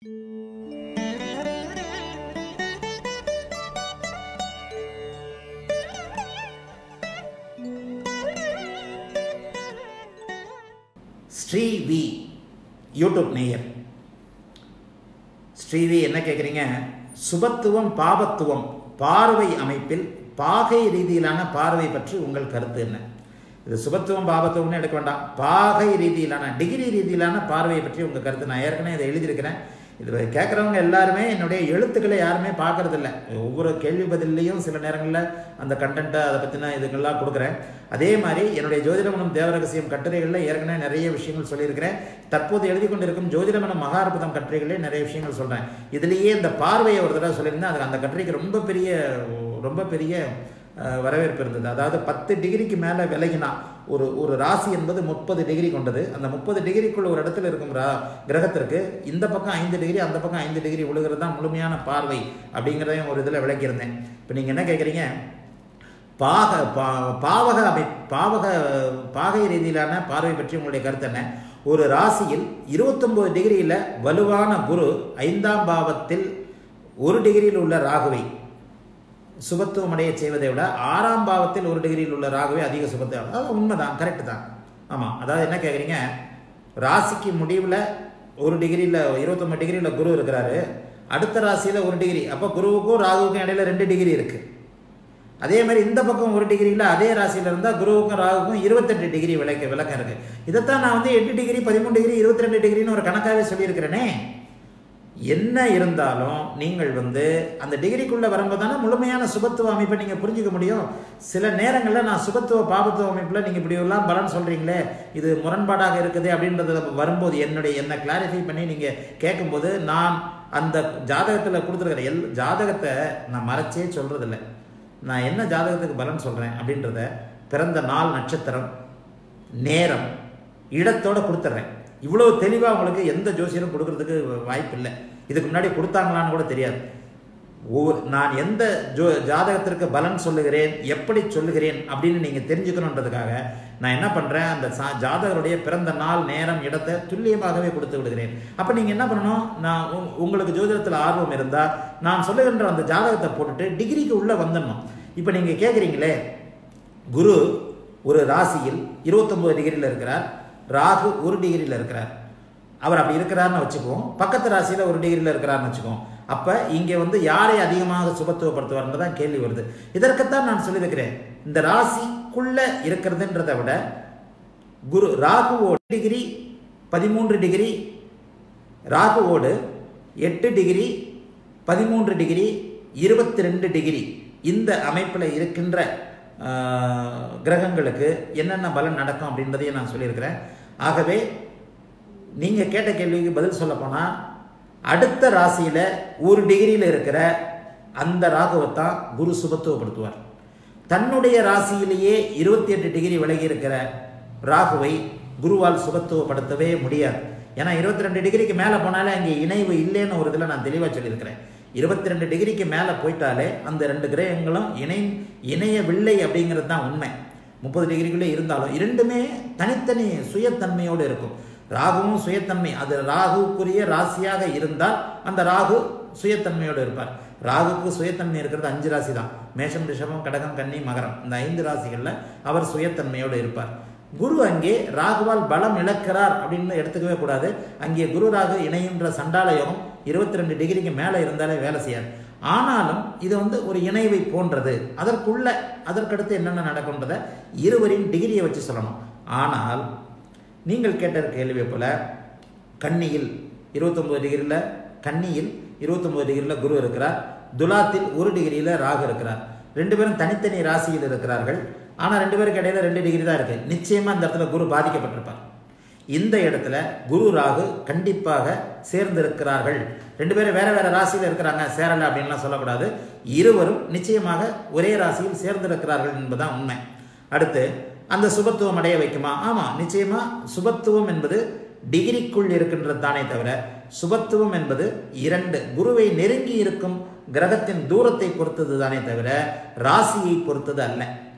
Srivi YouTube நேயர் ஸ்ரீவி என்ன கேட்குறீங்க சுபத்துவம் பாபத்துவம் பார்வை அமைப்பில் பாகை ரீதியிலான பார்வை பற்றி உங்கள் கருத்து என்ன இது சுபத்துவம் பாபத்துவம்னு எடுக்க வேண்டாம் பாகை ரீதியிலான டிகிரி ரீதியிலான பார்வையை பற்றி உங்கள் கருத்து நான் ஏற்கனவே இதை எழுதியிருக்கிறேன் இது கேட்குறவங்க எல்லாருமே என்னுடைய எழுத்துக்களை யாருமே பார்க்கறதில்ல ஒவ்வொரு கேள்வி பதிலையும் சில நேரங்களில் அந்த கண்டென்ட்டை அதை பற்றின இதுங்கள்லாம் கொடுக்குறேன் அதே மாதிரி என்னுடைய ஜோதிடமனம் தேவரகசியம் கட்டுரைகளில் ஏற்கனவே நிறைய விஷயங்கள் சொல்லியிருக்கிறேன் தற்போது எழுதி கொண்டிருக்கும் ஜோதிடமனம் மகாரபுதம் கட்டுரைகளே நிறைய விஷயங்கள் சொல்கிறேன் இதுலேயே இந்த பார்வையை ஒரு தடவை சொல்லியிருந்தேன் அதுக்கு அந்த கட்டுரைக்கு ரொம்ப பெரிய ரொம்ப பெரிய அஹ், வரவேற்பு இருந்தது அதாவது பத்து டிகிரிக்கு மேலே விலகினா ஒரு ஒரு ராசி என்பது முப்பது டிகிரி கொண்டது அந்த முப்பது டிகிரிக்குள்ள ஒரு இடத்துல இருக்கும் ரா கிரகத்திற்கு இந்த பக்கம் ஐந்து டிகிரி அந்த பக்கம் ஐந்து டிகிரி விழுகிறது தான் முழுமையான பார்வை அப்படிங்கிறதையும் ஒரு இதில் விளக்கியிருந்தேன் இப்போ நீங்கள் என்ன கேட்குறீங்க பாக பா பாவக அமை பாவக பாகை ரீதியிலான பார்வை பற்றி உங்களுடைய கருத்து என்ன ஒரு ராசியில் இருபத்தொன்பது டிகிரியில் வலுவான குரு ஐந்தாம் பாவத்தில் ஒரு டிகிரியில் உள்ள ராகுவை சுபத்துவம் அடைய செய்வதை விட ஆறாம் பாவத்தில் ஒரு டிகிரியில் உள்ள ராகுவே அதிக சுபத்துவம் அதாவது உண்மைதான் கரெக்டு தான் ஆமாம் அதாவது என்ன கேட்குறீங்க ராசிக்கு முடிவில் ஒரு டிகிரியில் இருபத்தொம்பது டிகிரியில் குரு இருக்கிறாரு அடுத்த ராசியில் ஒரு டிகிரி அப்போ குருவுக்கும் ராகுவுக்கும் இடையில ரெண்டு டிகிரி இருக்குது அதே மாதிரி இந்த பக்கம் ஒரு டிகிரியில் அதே ராசியில் இருந்தால் குருவுக்கும் ராகுக்கும் இருபத்தெட்டு டிகிரி விளக்க விளக்கம் இருக்குது இதைத்தான் நான் வந்து எட்டு டிகிரி பதிமூணு டிகிரி இருபத்தி ரெண்டு டிகிரின்னு ஒரு கணக்காகவே சொல்லியிருக்கிறேனே என்ன இருந்தாலும் நீங்கள் வந்து அந்த டிகிரிக்குள்ளே வரும்போது தானே முழுமையான சுபத்துவ அமைப்பை நீங்கள் புரிஞ்சுக்க முடியும் சில நேரங்களில் நான் சுபத்துவ பாபத்துவ அமைப்பில் நீங்கள் இப்படி எல்லாம் பலன் சொல்கிறீங்களே இது முரண்பாடாக இருக்குது அப்படின்றது வரும்போது என்னுடைய என்ன கிளாரிஃபை பண்ணி நீங்கள் கேட்கும்போது நான் அந்த ஜாதகத்தில் கொடுத்துருக்கிற எல் ஜாதகத்தை நான் மறைச்சே சொல்கிறதில்ல நான் என்ன ஜாதகத்துக்கு பலன் சொல்கிறேன் அப்படின்றத பிறந்த நாள் நட்சத்திரம் நேரம் இடத்தோட கொடுத்துட்றேன் இவ்வளோ தெளிவாக உங்களுக்கு எந்த ஜோசியரும் கொடுக்கறதுக்கு வாய்ப்பு இல்லை இதுக்கு முன்னாடி கொடுத்தாங்களான்னு கூட தெரியாது ஒவ்வொரு நான் எந்த ஜோ ஜாதகத்திற்கு பலன் சொல்லுகிறேன் எப்படி சொல்லுகிறேன் அப்படின்னு நீங்கள் தெரிஞ்சுக்கணுன்றதுக்காக நான் என்ன பண்ணுறேன் அந்த சா ஜாதகருடைய பிறந்த நாள் நேரம் இடத்தை துல்லியமாகவே கொடுத்து விடுகிறேன் அப்போ நீங்கள் என்ன பண்ணணும் நான் உங்- உங்களுக்கு ஜோதிடத்தில் ஆர்வம் இருந்தால் நான் சொல்லுகின்ற அந்த ஜாதகத்தை போட்டுட்டு டிகிரிக்கு உள்ளே வந்துடணும் இப்போ நீங்கள் கேட்குறீங்களே குரு ஒரு ராசியில் இருபத்தொன்பது டிகிரியில் இருக்கிறார் ராகு ஒரு டிகிரியில் இருக்கிறார் அவர் அப்படி இருக்கிறாருன்னு வச்சுக்குவோம் பக்கத்து ராசியில் ஒரு டிகிரியில் இருக்கிறாருன்னு வச்சுக்குவோம் அப்போ இங்கே வந்து யாரை அதிகமாக சுபத்துவப்படுத்துவார்னு தான் கேள்வி வருது இதற்குத்தான் நான் சொல்லியிருக்கிறேன் இந்த ராசிக்குள்ள இருக்கிறதுன்றதை விட குரு ராகுவோட டிகிரி பதிமூன்று டிகிரி ராகுவோடு எட்டு டிகிரி பதிமூன்று டிகிரி இருபத்தி ரெண்டு டிகிரி இந்த அமைப்பில் இருக்கின்ற ஆஹ், கிரகங்களுக்கு என்னென்ன பலன் நடக்கும் அப்படின்றதையும் நான் சொல்லியிருக்கிறேன் ஆகவே நீங்கள் கேட்ட கேள்விக்கு பதில் சொல்ல போனால் அடுத்த ராசியில் ஒரு டிகிரியில் இருக்கிற அந்த ராகுவை தான் குரு சுபத்துவப்படுத்துவார் தன்னுடைய ராசியிலேயே இருபத்தி எட்டு டிகிரி விலகி இருக்கிற ராகுவை குருவால் சுபத்துவப்படுத்தவே முடியாது ஏன்னா இருபத்தி ரெண்டு டிகிரிக்கு மேலே போனாலே அங்கே இணைவு இல்லைன்னு ஒரு இதில் நான் தெளிவாக சொல்லியிருக்கிறேன் இருபத்தி ரெண்டு டிகிரிக்கு மேலே போயிட்டாலே அந்த ரெண்டு கிரகங்களும் இணை இணையவில்லை அப்படிங்கிறது தான் உண்மை முப்பது டிகிரிக்குள்ளே இருந்தாலும் இரண்டுமே தனித்தனி சுயத்தன்மையோடு இருக்கும் ராகுவும் சுயத்தன்மை அது ராகுக்குரிய ராசியாக இருந்தால் அந்த ராகு சுயத்தன்மையோடு இருப்பார் ராகுக்கு சுயத்தன்மை இருக்கிறது அஞ்சு ராசி தான் மேஷம் ரிஷபம் கடகம் கன்னி மகரம் இந்த ஐந்து ராசிகளில் அவர் சுயத்தன்மையோடு இருப்பார் குரு அங்கே ராகுவால் பலம் இழக்கிறார் அப்படின்னு எடுத்துக்கவே கூடாது அங்கே குரு ராகு இணைகின்ற சண்டால யோகம் இருபத்தி ரெண்டு டிகிரிக்கு மேலே இருந்தாலே வேலை செய்யாது ஆனாலும் இது வந்து ஒரு இணைவை போன்றது அதற்குள்ள அதற்கடுத்து என்னென்ன நடக்கும்ன்றதை இருவரின் டிகிரியை வச்சு சொல்லணும் ஆனால் நீங்கள் கேட்ட கேள்வியை போல கன்னியில் இருபத்தொம்பது டிகிரியில் கன்னியில் இருபத்தொம்பது டிகிரியில் குரு இருக்கிறார் துலாத்தில் ஒரு டிகிரியில் ராகு இருக்கிறார் ரெண்டு பேரும் தனித்தனி ராசியில் இருக்கிறார்கள் ஆனால் ரெண்டு பேருக்கு இடையில ரெண்டு டிகிரி தான் இருக்கு நிச்சயமா இந்த இடத்துல குரு பாதிக்கப்பட்டிருப்பார் இந்த இடத்துல குரு ராகு கண்டிப்பாக சேர்ந்து இருக்கிறார்கள் ரெண்டு பேரும் வேற வேற ராசியில் இருக்கிறாங்க சேரல அப்படின்லாம் சொல்லக்கூடாது இருவரும் நிச்சயமாக ஒரே ராசியில் சேர்ந்து இருக்கிறார்கள் என்பதுதான் உண்மை அடுத்து அந்த சுபத்துவம் அடைய வைக்குமா ஆமா நிச்சயமா சுபத்துவம் என்பது டிகிரிக்குள் இருக்கின்றது தானே தவிர சுபத்துவம் என்பது இரண்டு குருவை நெருங்கி இருக்கும் கிரகத்தின் தூரத்தை பொறுத்தது தானே தவிர ராசியை பொறுத்தது அல்ல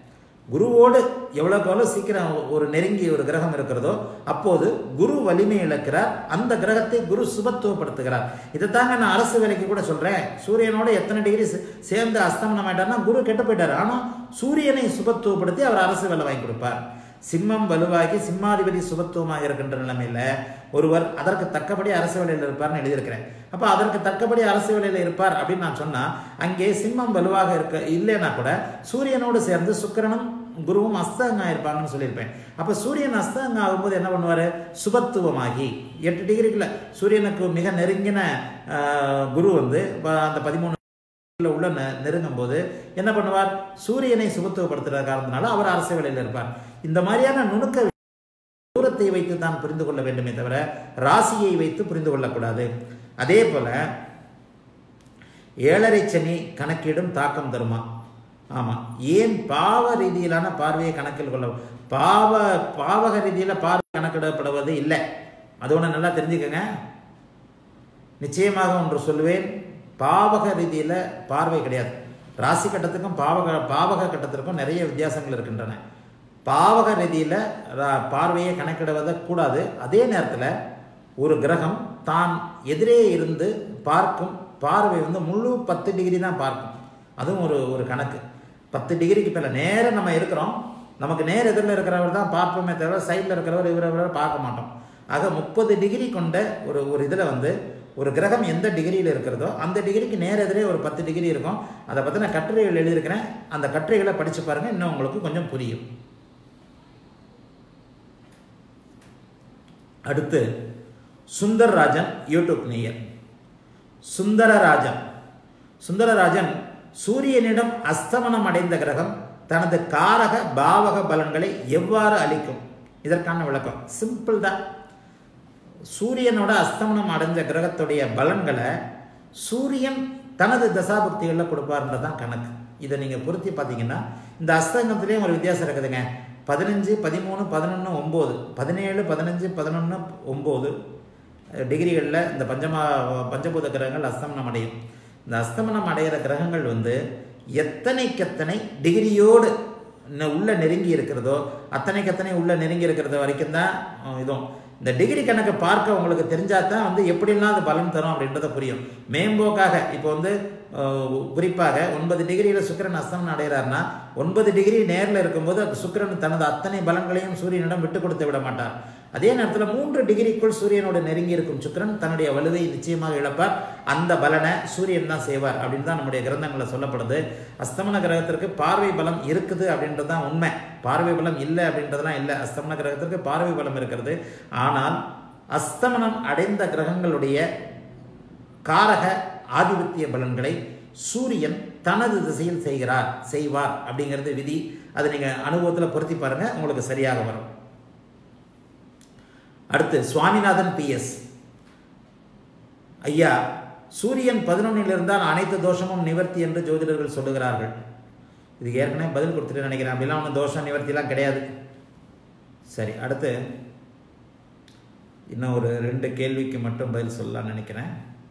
குருவோடு எவ்வளோக்கு எவ்வளோ சீக்கிரம் ஒரு நெருங்கி ஒரு கிரகம் இருக்கிறதோ அப்போது குரு வலிமை இழக்கிறார் அந்த கிரகத்தை குரு சுபத்துவப்படுத்துகிறார் இதைத்தாங்க நான் அரசு வேலைக்கு கூட சொல்கிறேன் சூரியனோட எத்தனை டிகிரி சே- சேர்ந்து அஸ்தமனம் ஆயிட்டார்னா குரு கெட்டு போயிட்டார் ஆனால் சூரியனை சுபத்துவப்படுத்தி அவர் அரசு வேலை வாங்கி கொடுப்பார் சிம்மம் வலுவாகி சிம்மாதிபதி சுபத்துவமாக இருக்கின்ற நிலைமையில ஒருவர் அதற்கு தக்கபடி அரசு வேலையில் இருப்பார்னு எழுதியிருக்கிறேன் அப்ப அதற்கு தக்கபடி அரசு வேலையில் இருப்பார் அப்படின்னு நான் சொன்னா அங்கே சிம்மம் வலுவாக இருக்க இல்லைன்னா கூட சூரியனோடு சேர்ந்து சுக்கிரனும் குருவும் அஸ்தங்க இருப்பாங்கன்னு சொல்லியிருப்பேன் அப்ப சூரியன் அஸ்தங்க ஆகும்போது என்ன பண்ணுவாரு சுபத்துவமாகி எட்டு டிகிரிக்குள்ள சூரியனுக்கு மிக நெருங்கின ஆஹ், குரு வந்து ப- அந்த பதிமூணு உள்ள உள்ள நெ- நெருங்கும் போது என்ன பண்ணுவார் சூரியனை சுபத்துவப்படுத்துகிற காரணத்தினால அவர் அரசு வேலையில் இருப்பார் இந்த மாதிரியான நுணுக்க தூரத்தை வைத்து தான் புரிந்து கொள்ள வேண்டுமே தவிர ராசியை வைத்து புரிந்து கொள்ளக்கூடாது அதே போல ஏழரை சனி கணக்கிடும் தாக்கம் தருமா ஆமா ஏன் பாவ ரீதியிலான பார்வையை கணக்கில் கொள்ள பாவ பாவக ரீதியில பார்வை கணக்கிடப்படுவது இல்லை அது ஒன்று நல்லா தெரிஞ்சுக்கங்க நிச்சயமாக ஒன்று சொல்லுவேன் பாவக ரீதியில பார்வை கிடையாது ராசி கட்டத்துக்கும் பாவக பாவக கட்டத்திற்கும் நிறைய வித்தியாசங்கள் இருக்கின்றன பாவக ரீதியில ரா- பார்வையை கணக்கிடுவத கூடாது அதே நேரத்தில் ஒரு கிரகம் தான் எதிரே இருந்து பார்க்கும் பார்வை வந்து முழு பத்து டிகிரி தான் பார்க்கும் அதுவும் ஒரு ஒரு கணக்கு பத்து டிகிரிக்கு மேலே நேரம் நம்ம இருக்கிறோம் நமக்கு நேர் எதிரில் இருக்கிறவர் தான் பார்ப்போமே தவிர சைடில் இருக்கிறவர் இவரை இவரை பார்க்க மாட்டோம் ஆக முப்பது டிகிரி கொண்ட ஒரு ஒரு இதில் வந்து ஒரு கிரகம் எந்த டிகிரியில் இருக்கிறதோ அந்த டிகிரிக்கு நேர் எதிரே ஒரு பத்து டிகிரி இருக்கும் அதை பற்றின கட்டுரைகள் எழுதியிருக்கிறேன் அந்த கட்டுரைகளை படித்து பாருங்கள் இன்னும் உங்களுக்கு கொஞ்சம் புரியும் அடுத்து சுந்தர்ராஜன் யூடியூப் நேயர் சுந்தரராஜன் சுந்தரராஜன் சூரியனிடம் அஸ்தமனம் அடைந்த கிரகம் தனது காரக பாவக பலன்களை எவ்வாறு அளிக்கும் இதற்கான விளக்கம் சிம்பிள் தான் சூரியனோட அஸ்தமனம் அடைஞ்ச கிரகத்துடைய பலன்களை சூரியன் தனது தசாபுக்திகளில் கொடுப்பாருன்றதான் கணக்கு இதை நீங்கள் பொருத்தி பார்த்தீங்கன்னா இந்த அஸ்தங்கத்திலையும் ஒரு வித்தியாசம் இருக்குதுங்க பதினஞ்சு பதிமூணு பதினொன்று ஒம்பது பதினேழு பதினஞ்சு பதினொன்று ஒம்பது டிகிரிகளில் இந்த பஞ்சமா பஞ்சபூத கிரகங்கள் அஸ்தமனம் அடையும் இந்த அஸ்தமனம் அடைகிற கிரகங்கள் வந்து எத்தனைக்கெத்தனை டிகிரியோடு நெ- உள்ள நெருங்கி இருக்கிறதோ அத்தனைக்கத்தனை உள்ள நெருங்கி இருக்கிறது வரைக்கும் தான் அஹ், இதுவும் இந்த டிகிரி கணக்கை பார்க்க உங்களுக்கு தெரிஞ்சா தான் வந்து எப்படிலாம் அது பலன் தரும் அப்படின்றத புரியும் மேம்போக்காக இப்போ வந்து அஹ், குறிப்பாக ஒன்பது டிகிரியில் சுக்கிரன் அஸ்தமனம் அடைகிறாருன்னா ஒன்பது டிகிரி நேரில் இருக்கும்போது அது சுக்கிரன் தனது அத்தனை பலன்களையும் சூரியனிடம் விட்டு கொடுத்து விட மாட்டார் அதே நேரத்தில் மூன்று டிகிரிக்குள் சூரியனோட நெருங்கி இருக்கும் சுக்கிரன் தன்னுடைய வலுவை நிச்சயமாக இழப்பார் அந்த பலனை சூரியன் தான் செய்வார் அப்படின்னு தான் நம்முடைய கிரந்தங்களில் சொல்லப்படுது அஸ்தமன கிரகத்திற்கு பார்வை பலம் இருக்குது அப்படின்றது தான் உண்மை பார்வை பலம் இல்லை அப்படின்றதுலாம் இல்லை அஸ்தமன கிரகத்திற்கு பார்வை பலம் இருக்கிறது ஆனால் அஸ்தமனம் அடைந்த கிரகங்களுடைய காரக ஆதிபத்திய பலன்களை சூரியன் தனது திசையில் செய்கிறார் செய்வார் அப்படிங்கிறது விதி அதை நீங்கள் அனுபவத்தில் பொருத்தி பாருங்க உங்களுக்கு சரியாக வரும் அடுத்து சுவாமிநாதன் பிஎஸ் ஐயா சூரியன் பதினொன்னில் இருந்தால் அனைத்து தோஷமும் நிவர்த்தி என்று ஜோதிடர்கள் சொல்லுகிறார்கள் இதுக்கு ஏற்கனவே பதில் கொடுத்துட்டு நினைக்கிறேன் அப்படிலாம் ஒன்றும் தோஷம் நிவர்த்திலாம் கிடையாது சரி அடுத்து இன்னும் ஒரு ரெண்டு கேள்விக்கு மட்டும் பதில் சொல்லலாம்னு நினைக்கிறேன்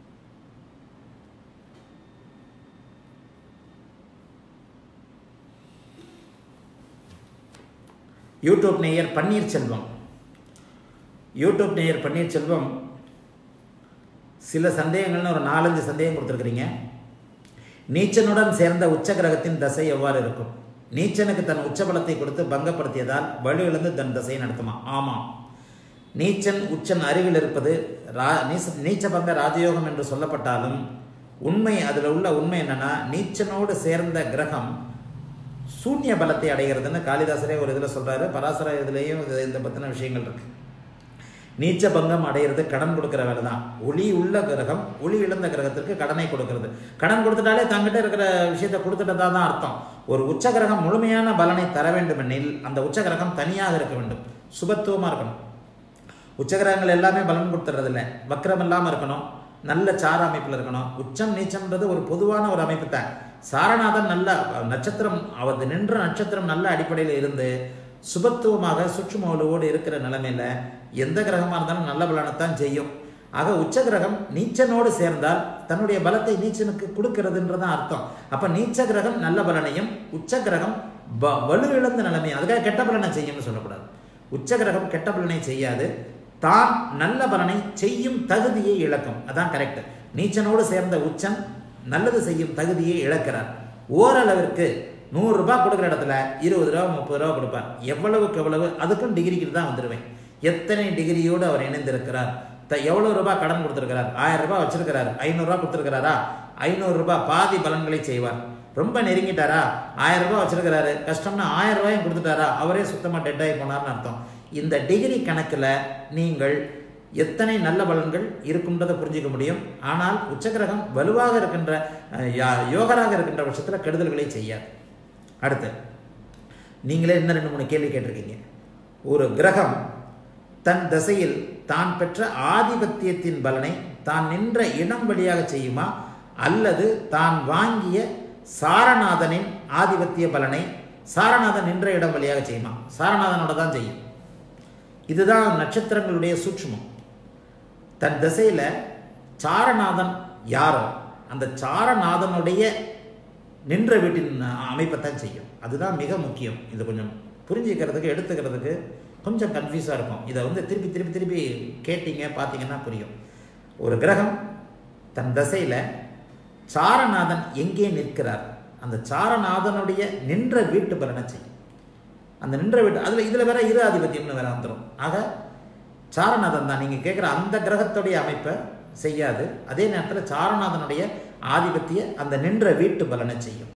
யூடியூப் நேயர் பன்னீர்செல்வம் யூடியூப் நேயர் பன்னீர்செல்வம் சில சந்தேகங்கள்னு ஒரு நாலஞ்சு சந்தேகம் கொடுத்துருக்குறீங்க நீச்சனுடன் சேர்ந்த உச்ச கிரகத்தின் தசை எவ்வாறு இருக்கும் நீச்சனுக்கு தன் உச்ச பலத்தை கொடுத்து பங்கப்படுத்தியதால் வலு இழந்து தன் தசையை நடத்துமா ஆமாம் நீச்சன் உச்சன் அருகில் இருப்பது ரா நீச நீச்சபங்க ராஜயோகம் என்று சொல்லப்பட்டாலும் உண்மை அதில் உள்ள உண்மை என்னன்னா நீச்சனோடு சேர்ந்த கிரகம் சூன்ய பலத்தை அடைகிறதுன்னு காளிதாசரே ஒரு இதில் சொல்றாரு பராசர இதுலேயும் இது இந்த பற்றின விஷயங்கள் இருக்கு நீச்ச பங்கம் அடையிறது கடன் கொடுக்கிற வேலை தான் ஒளி உள்ள கிரகம் ஒளி இழந்த கிரகத்திற்கு கடனை கொடுக்கிறது கடன் கொடுத்துட்டாலே தங்கிட்ட இருக்கிற விஷயத்தை கொடுத்துட்டதா தான் அர்த்தம் ஒரு உச்ச கிரகம் முழுமையான பலனை தர வேண்டுமெனில் அந்த உச்ச கிரகம் தனியாக இருக்க வேண்டும் சுபத்துவமாக இருக்கணும் உச்சகிரகங்கள் எல்லாமே பலன் கொடுத்துறது இல்லை வக்ரம் இல்லாமல் இருக்கணும் நல்ல சார அமைப்பில் இருக்கணும் உச்சம் நீச்சம்ன்றது ஒரு பொதுவான ஒரு அமைப்பு தான் சாரநாதன் நல்ல நட்சத்திரம் அவர் நின்ற நட்சத்திரம் நல்ல அடிப்படையில் இருந்து சுபத்துவமாக சுற்றும வலுவோடு இருக்கிற நிலைமையில எந்த கிரகமாக இருந்தாலும் நல்ல பலனைத்தான் செய்யும் ஆக உச்ச கிரகம் நீச்சனோடு சேர்ந்தால் தன்னுடைய பலத்தை நீச்சனுக்கு கொடுக்கிறதுன்றதான் அர்த்தம் அப்ப நீச்ச கிரகம் நல்ல பலனையும் உச்ச கிரகம் வ- வலுவிழந்த நிலைமை அதுக்காக கெட்ட பலனை செய்யும்னு சொல்லக்கூடாது உச்ச கிரகம் கெட்ட பலனை செய்யாது தான் நல்ல பலனை செய்யும் தகுதியை இழக்கும் அதான் கரெக்ட் நீச்சனோடு சேர்ந்த உச்சன் நல்லது செய்யும் தகுதியை இழக்கிறார் ஓரளவிற்கு நூறு ரூபாய் கொடுக்குற இடத்துல இருபது ரூபா முப்பது ரூபா கொடுப்பார் எவ்வளவுக்கு எவ்வளவு அதுக்கும் டிகிரிக்கு தான் வந்துடுவேன் எத்தனை டிகிரியோடு அவர் இணைந்திருக்கிறார் த எவ்வளவு ரூபாய் கடன் கொடுத்துருக்கிறார் ஆயிரம் ரூபாய் வச்சிருக்கிறார் ஐநூறுரூவா கொடுத்துருக்கிறாரா ஐநூறு ரூபாய் பாதி பலன்களை செய்வார் ரொம்ப நெருங்கிட்டாரா ஆயிரம் ரூபாய் வச்சிருக்கிறாரு கஷ்டம்னா ஆயிரம் ரூபாயும் கொடுத்துட்டாரா அவரே சுத்தமாக டெட் ஆகி போனார்னு அர்த்தம் இந்த டிகிரி கணக்கில் நீங்கள் எத்தனை நல்ல பலன்கள் இருக்குன்றதை புரிஞ்சிக்க முடியும் ஆனால் உச்சகிரகம் வலுவாக இருக்கின்ற அஹ், யா- யோகராக இருக்கின்ற பட்சத்தில் கெடுதல்களை செய்யாது அடுத்து நீங்களே இன்னும் ரெண்டு மூணு கேள்வி கேட்டிருக்கீங்க ஒரு கிரகம் தன் திசையில் தான் பெற்ற ஆதிபத்தியத்தின் பலனை தான் நின்ற இடம் வழியாக செய்யுமா அல்லது தான் வாங்கிய சாரநாதனின் ஆதிபத்திய பலனை சாரநாதன் நின்ற இடம் வழியாக செய்யுமா சாரநாதனோட தான் செய்யும் இதுதான் நட்சத்திரங்களுடைய சூட்சுமம் தன் திசையில சாரநாதன் யாரோ அந்த சாரநாதனுடைய நின்ற வீட்டின் அமைப்பைத்தான் செய்யும் அதுதான் மிக முக்கியம் இது கொஞ்சம் புரிஞ்சுக்கிறதுக்கு எடுத்துக்கிறதுக்கு கொஞ்சம் கன்ஃபியூஸாக இருக்கும் இதை வந்து திருப்பி திருப்பி திருப்பி கேட்டீங்க பார்த்தீங்கன்னா புரியும் ஒரு கிரகம் தன் திசையில் சாரநாதன் எங்கே நிற்கிறார் அந்த சாரநாதனுடைய நின்ற வீட்டு பலனை செய்யும் அந்த நின்ற வீட்டு அதில் இதில் வேற இரு ஆதிபத்தியம்னு வேற வந்துடும் ஆக சாரநாதன் தான் நீங்கள் கேட்குற அந்த கிரகத்துடைய அமைப்பை செய்யாது அதே நேரத்தில் சாரநாதனுடைய ஆதிபத்திய அந்த நின்ற வீட்டு பலனை செய்யும்